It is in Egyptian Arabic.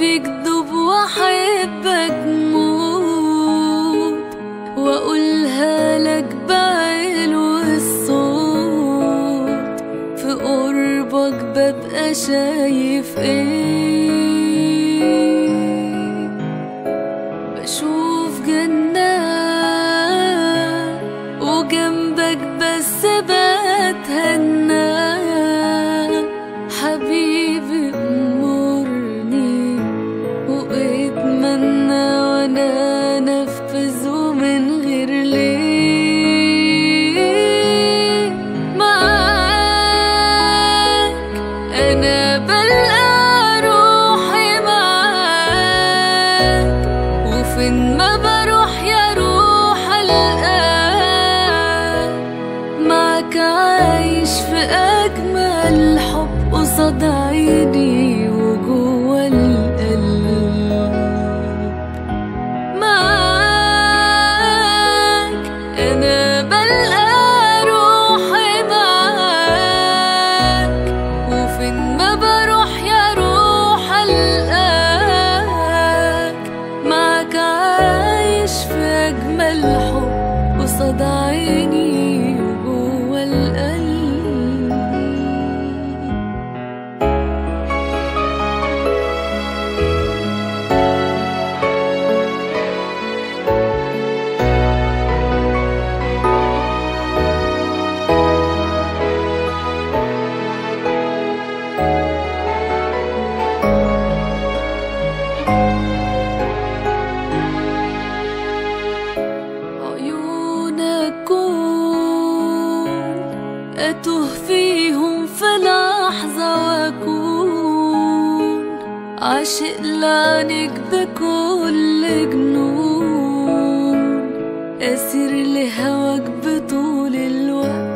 فيك دب واحبك موت واقولها لك بعلو الصوت في قربك ببقى شايف ايه بشوف جنات وجنبك بس بتهنى حبيبي امرني واتمنى وانا انفذه من غير ليه معاك انا بلقى روحي معاك وفين ما بروح يا روح القاك معك عايش في أجمل حب قصاد عيني وجوه القلب معاك أنا بلقى روحي معاك وفين ما بروح يا روح القاك معك عايش في أجمل حب قصاد عيني وجوه القلب عيونك كون أتوه فيهم في لحظة وأكون عاشق لعنك بكل جنون أسير لهواك بطول الوقت